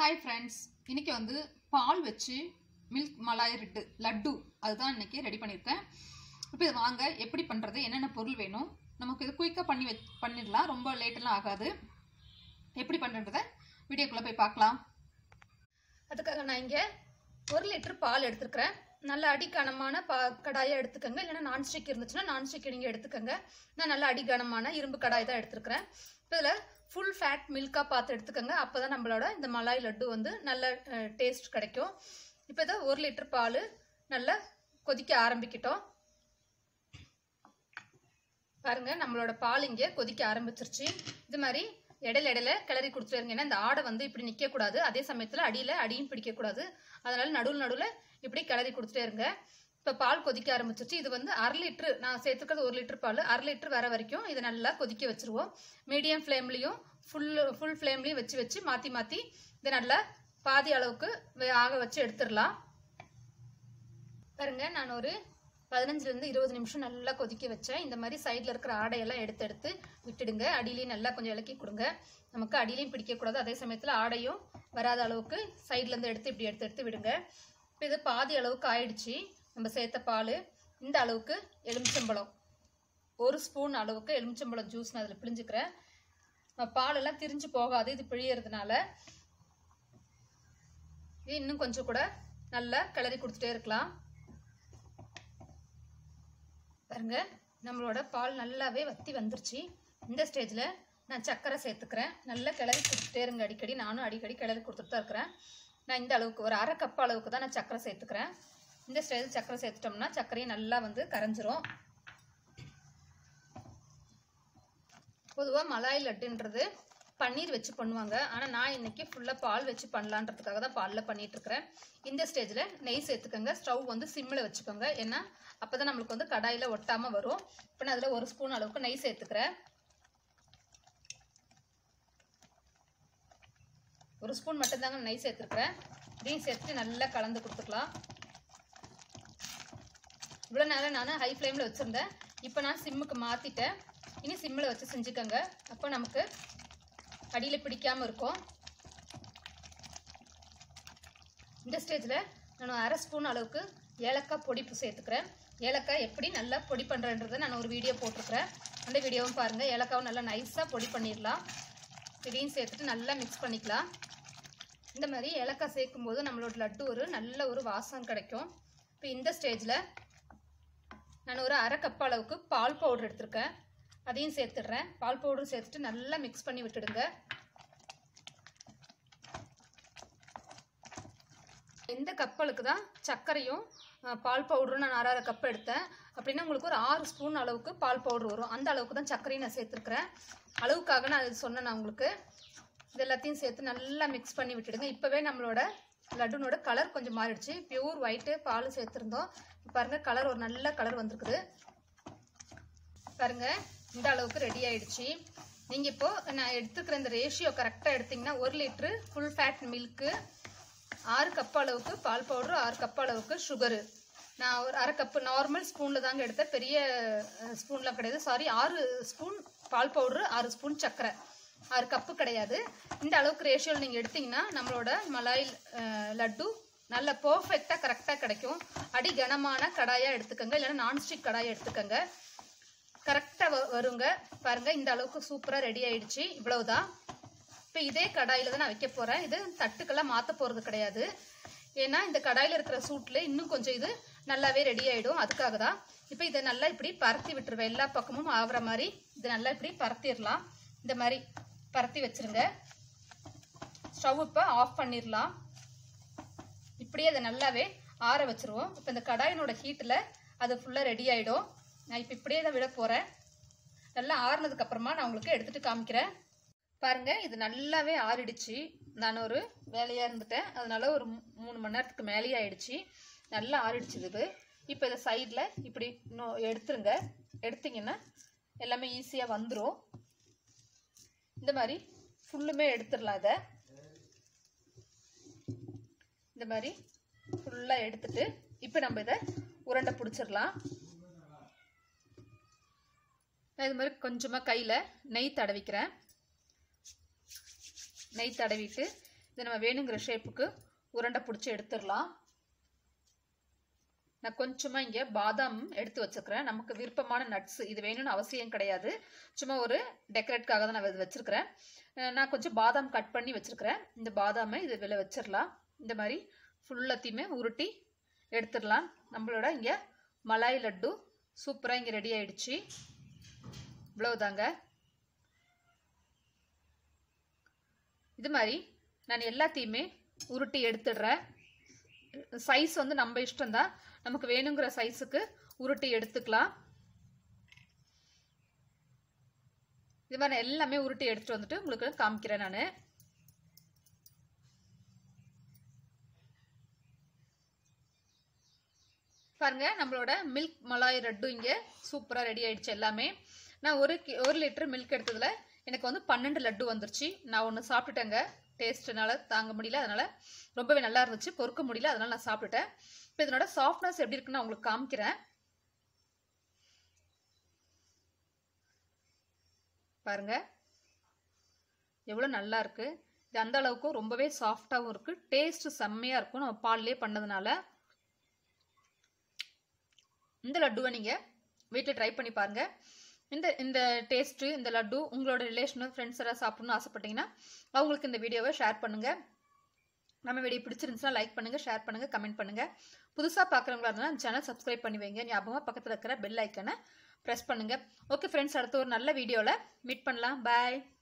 hi friends இன்னைக்கு வந்து பால் வச்சு மில்க் மலாய் ரிட்டு லட்டு அதுதான் இன்னைக்கு ரெடி பண்ணியிருக்கேன் இப்போ இது வாங்க எப்படி பண்ணுறது என்னென்ன பொருள் வேணும் நமக்கு இது குயிக்காக பண்ணி வச் பண்ணிடலாம் ரொம்ப லேட்டெல்லாம் ஆகாது எப்படி பண்ணுறத வீடியோக்குள்ளே போய் பார்க்கலாம் அதுக்காக நான் இங்கே ஒரு லிட்டர் பால் எடுத்துருக்கிறேன் நல்ல அடிக்கனமான பா கடாயை எடுத்துக்கோங்க இல்லைன்னா நான்ஸ்டிக் இருந்துச்சுன்னா நான்ஸ்டிக் நீங்கள் எடுத்துக்கோங்க நான் நல்ல அடிக்கனமான இரும்பு கடாய் தான் எடுத்துருக்கிறேன் இப்போ இதில் ஃபுல் ஃபேட் மில்காக பார்த்து எடுத்துக்கோங்க அப்போ தான் நம்மளோட இந்த மலாய் லட்டு வந்து நல்ல டேஸ்ட் கிடைக்கும் இப்போ இதை ஒரு லிட்டர் பால் நல்லா கொதிக்க ஆரம்பிக்கிட்டோம் பாருங்க நம்மளோட பால் இங்கே கொதிக்க ஆரம்பிச்சிருச்சு இது மாதிரி இடையில இடையில கிளறி கொடுத்துருங்க ஏன்னா இந்த ஆடை வந்து இப்படி நிற்க கூடாது அதே சமயத்தில் அடியில் அடியும் பிடிக்கக்கூடாது அதனால நடுவில் நடுவில் இப்படி கிளறி கொடுத்துட்டே இருங்க இப்போ பால் கொதிக்க ஆரம்பிச்சிருச்சு இது வந்து அரை லிட்ரு நான் சேர்த்துக்கிறது ஒரு லிட்டர் பால் அரை லிட்டர் வர வரைக்கும் இதை நல்லா கொதிக்க வச்சுருவோம் மீடியம் ஃப்ளேம்லேயும் ஃபுல் ஃபுல் ஃப்ளேம்லேயும் வச்சு வச்சு மாற்றி மாற்றி இதை நல்லா பாதி அளவுக்கு வே- ஆக வச்சு எடுத்துடலாம் பாருங்க நான் ஒரு பதினஞ்சுலேருந்து இருபது நிமிஷம் நல்லா கொதிக்க வச்சேன் இந்த மாதிரி சைடில் இருக்கிற ஆடையெல்லாம் எடுத்து எடுத்து விட்டுடுங்க அடியிலையும் நல்லா கொஞ்சம் இலக்கி கொடுங்க நமக்கு அடியிலையும் பிடிக்கக்கூடாது அதே சமயத்தில் ஆடையும் வராத அளவுக்கு சைட்லேருந்து எடுத்து இப்படி எடுத்து எடுத்து விடுங்க இப்போ இது பாதி அளவுக்கு ஆயிடுச்சு நம்ம சேர்த்த பால் இந்த அளவுக்கு எலுமிச்சம்பழம் ஒரு ஸ்பூன் அளவுக்கு எலுமிச்சம்பழம் ஜூஸ் நான் அதில் பிழிஞ்சுக்கிறேன் அஹ் பாலெல்லாம் திரிஞ்சு போகாது இது பிழியறதுனால இது இன்னும் கொஞ்சம் கூட நல்லா கிளறி கொடுத்துட்டே இருக்கலாம் பாருங்க நம்மளோட பால் நல்லாவே வத்தி வந்துருச்சு இந்த ஸ்டேஜில் நான் சர்க்கரை சேர்த்துக்கிறேன் நல்லா கிளறி கொடுத்துட்டே இருங்க அடிக்கடி நானும் அடிக்கடி கிளறி கொடுத்துட்டு தான் இருக்கிறேன் நான் இந்த அளவுக்கு ஒரு அரை கப் அளவுக்கு தான் நான் சர்க்கரை சேர்த்துக்கிறேன் இந்த ஸ்டேஜில் சர்க்கரை சேர்த்துட்டோம்னா சர்க்கரையும் நல்லா வந்து கரைஞ்சிரும் பொதுவாக மலாய் லட்டுன்றது பன்னீர் வச்சு பண்ணுவாங்க ஆனால் நான் இன்னைக்கு ஃபுல்லாக பால் வச்சு பண்ணலான்றதுக்காக தான் பாலில் பண்ணிட்டு இருக்கிறேன் இந்த ஸ்டேஜில் நெய் சேர்த்துக்கோங்க ஸ்டவ் வந்து சிம்மில் வச்சுக்கோங்க ஏன்னா அப்போ தான் நம்மளுக்கு வந்து கடாயில் ஒட்டாமல் வரும் இப்போ நான் அதில் ஒரு ஸ்பூன் அளவுக்கு நெய் சேர்த்துக்கிறேன் ஒரு ஸ்பூன் மட்டும்தாங்க நெய் சேர்த்துருக்குறேன் இதையும் சேர்த்துட்டு நல்லா கலந்து கொடுத்துக்கலாம் இவ்வளோ நேரம் நான் ஹை ஃப்ளேமில் வச்சுருந்தேன் இப்போ நான் சிம்முக்கு மாற்றிட்டேன் இனி சிம்மில் வச்சு செஞ்சுக்கோங்க அப்போ நமக்கு அடியில் பிடிக்காமல் இருக்கும் இந்த ஸ்டேஜில் நான் அரை ஸ்பூன் அளவுக்கு ஏலக்காய் பொடி சேர்த்துக்கிறேன் ஏலக்காய் எப்படி நல்லா பொடி பண்ணுறன்றதை நான் ஒரு வீடியோ போட்டிருக்கிறேன் அந்த வீடியோவும் பாருங்கள் ஏலக்காவும் நல்லா நைஸாக பொடி பண்ணிடலாம் இதையும் சேர்த்துட்டு நல்லா மிக்ஸ் பண்ணிக்கலாம் இந்த மாதிரி ஏலக்காய் சேர்க்கும்போது நம்மளோட லட்டு ஒரு நல்ல ஒரு வாசம் கிடைக்கும் இப்போ இந்த ஸ்டேஜில் நான் ஒரு அரை கப் அளவுக்கு பால் பவுடர் எடுத்திருக்கேன் அதையும் சேர்த்துடுறேன் பால் பவுடரும் சேர்த்துட்டு நல்லா மிக்ஸ் பண்ணி விட்டுடுங்க இந்த கப்பலுக்கு தான் சர்க்கரையும் அஹ், பால் பவுடரும் நான் அரை அரை கப் எடுத்தேன் அப்படின்னா உங்களுக்கு ஒரு ஆறு ஸ்பூன் அளவுக்கு பால் பவுடர் வரும் அந்த அளவுக்கு தான் சர்க்கரையும் நான் சேர்த்துருக்குறேன் அளவுக்காக நான் இது சொன்னேன் நான் உங்களுக்கு இது எல்லாத்தையும் சேர்த்து நல்லா மிக்ஸ் பண்ணி விட்டுடுங்க இப்போவே நம்மளோட லட்டுனோட கலர் கொஞ்சம் மாறிடுச்சு பியூர் ஒயிட்டு பால் சேர்த்துருந்தோம் பாருங்க கலர் ஒரு நல்ல கலர் வந்திருக்குது பாருங்க இந்த அளவுக்கு ரெடி ஆயிடுச்சு நீங்க இப்போ நான் எடுத்துக்கிற இந்த ரேஷியோ கரெக்டாக எடுத்தீங்கன்னா ஒரு லிட்டரு ஃபுல் ஃபேட் மில்க்கு ஆறு கப் அளவுக்கு பால் பவுடர் ஆறு கப் அளவுக்கு சுகரு நான் ஒரு அரை கப்பு நார்மல் ஸ்பூனில் தாங்க எடுத்தேன் பெரிய ஸ்பூன்லாம் கிடையாது சாரி ஆறு ஸ்பூன் பால் பவுடர் ஆறு ஸ்பூன் சர்க்கரை ஆறு கப்பு கிடையாது இந்த அளவுக்கு ரேஷியோவில் நீங்கள் எடுத்தீங்கன்னா நம்மளோட மலாய் அஹ், லட்டு நல்ல பர்ஃபெக்டாக கரெக்டாக கிடைக்கும் அடி கனமான கடாயாக எடுத்துக்கோங்க இல்லைன்னா நான்ஸ்டிக் கடாயை எடுத்துக்கோங்க கரெக்டாக வருங்க பாருங்க இந்த அளவுக்கு சூப்பராக ரெடி ஆயிடுச்சு இவ்வளவுதான் இப்போ இதே கடாயில் தான் நான் வைக்க போகிறேன் இது தட்டுக்கெல்லாம் மாற்ற போகிறது கிடையாது ஏன்னா இந்த கடாயில் இருக்கிற சூட்டில் இன்னும் கொஞ்சம் இது நல்லாவே ரெடி ஆகிடும் அதுக்காக தான் இப்போ இதை நல்லா இப்படி பரத்தி விட்டுருவேன் எல்லா பக்கமும் ஆகுற மாதிரி இதை நல்லா இப்படி பரத்திடலாம் இந்த மாதிரி பரத்தி வச்சிருங்க ஸ்டவ் இப்போ ஆஃப் பண்ணிடலாம் இப்படியே அதை நல்லாவே ஆற வச்சிருவோம் இப்போ இந்த கடாயினோட ஹீட்டில் அது ஃபுல்லாக ரெடி ஆகிடும் நான் இப்போ இப்படியே தான் விட போகிறேன் நல்லா ஆறுனதுக்கு அப்புறமா நான் உங்களுக்கு எடுத்துகிட்டு காமிக்கிறேன் பாருங்க இது நல்லாவே ஆறிடுச்சு நான் ஒரு வேலையாக இருந்துட்டேன் அதனால ஒரு மூ- மூணு மணி நேரத்துக்கு மேலேயே ஆயிடுச்சு நல்லா ஆறிடுச்சு இது இப்போ இதை சைடில் இப்படி இன்னும் எடுத்துருங்க எடுத்தீங்கன்னா எல்லாமே ஈஸியாக வந்துடும் இந்த மாதிரி ஃபுல்லுமே எடுத்துடலாம் இதை இந்த மாதிரி ஃபுல்லாக எடுத்துட்டு இப்போ நம்ம இதை உருண்டை பிடிச்சிடலாம் நான் இது மாதிரி கொஞ்சமாக கையில் நெய் தடவிக்கிறேன் நெய் தடவிட்டு இதை நம்ம வேணுங்கிற ஷேப்புக்கு உருண்டை பிடிச்சி எடுத்துடலாம் நான் கொஞ்சமாக இங்கே பாதாம் எடுத்து வச்சுருக்கிறேன் நமக்கு விருப்பமான நட்ஸ் இது வேணும்னு அவசியம் கிடையாது சும்மா ஒரு டெக்கரேட்காக தான் நான் இது வச்சுருக்கிறேன் நான் கொஞ்சம் பாதாம் கட் பண்ணி வச்சுருக்கிறேன் இந்த பாதாமை இது இதில் வச்சிடலாம் இந்த மாதிரி ஃபுல்லாத்தையுமே உருட்டி எடுத்துடலாம் நம்மளோட இங்கே மலாய் லட்டு சூப்பராக இங்கே ரெடி ஆயிடுச்சு இவ்வளவுதாங்க இது மாதிரி நான் எல்லாத்தையுமே உருட்டி எடுத்துடுறேன் சைஸ் வந்து நம்ம இஷ்டம்தான் நமக்கு வேணுங்கிற சைஸுக்கு உருட்டி எடுத்துக்கலாம் இது மாதிரி நான் எல்லாமே உருட்டி எடுத்துட்டு வந்துட்டு உங்களுக்கு காமிக்கிறேன் நான் பாருங்க நம்மளோட மில்க் மலாய் லட்டு இங்கே சூப்பராக ரெடி ஆயிடுச்சு எல்லாமே நான் ஒரு கி ஒரு லிட்டர் மில்க் எடுத்ததுல எனக்கு வந்து பன்னெண்டு லட்டு வந்துருச்சு நான் ஒன்று சாப்பிட்டுட்டேங்க டேஸ்ட்னால தாங்க முடியல அதனால ரொம்பவே நல்லா இருந்துச்சு பொறுக்க முடியல அதனால நான் சாப்பிட்டுட்டேன் இப்போ இதனோட சாஃப்ட்னஸ் எப்படி இருக்குன்னு நான் உங்களுக்கு காமிக்கிறேன் பாருங்க எவ்வளோ நல்லா இருக்கு இது அந்த அளவுக்கு ரொம்பவே சாஃப்டாகவும் இருக்கு டேஸ்ட் செம்மையா இருக்கும் நம்ம பால்லே பண்ணதுனால இந்த லட்டுவை நீங்கள் வீட்டில் ட்ரை பண்ணி பாருங்க இந்த இந்த டேஸ்ட்டு இந்த லட்டு உங்களோட ரிலேஷனு ஃப்ரெண்ட்ஸ் எல்லாம் சாப்பிடணும்னு ஆசைப்பட்டீங்கன்னா அவங்களுக்கு இந்த வீடியோவை ஷேர் பண்ணுங்கள் நம்ம வீடியோ பிடிச்சிருந்துச்சுன்னா லைக் பண்ணுங்கள் ஷேர் பண்ணுங்கள் கமெண்ட் பண்ணுங்கள் புதுசாக பார்க்குறவங்களா இருந்தால் சேனல் சப்ஸ்கிரைப் பண்ணி வைங்க ஞாபகமாக பக்கத்தில் இருக்கிற பெல் ஐக்கனை ப்ரெஸ் பண்ணுங்கள் ஓகே ஃப்ரெண்ட்ஸ் அடுத்த ஒரு நல்ல வீடியோவில் மீட் பண்ணலாம் பாய்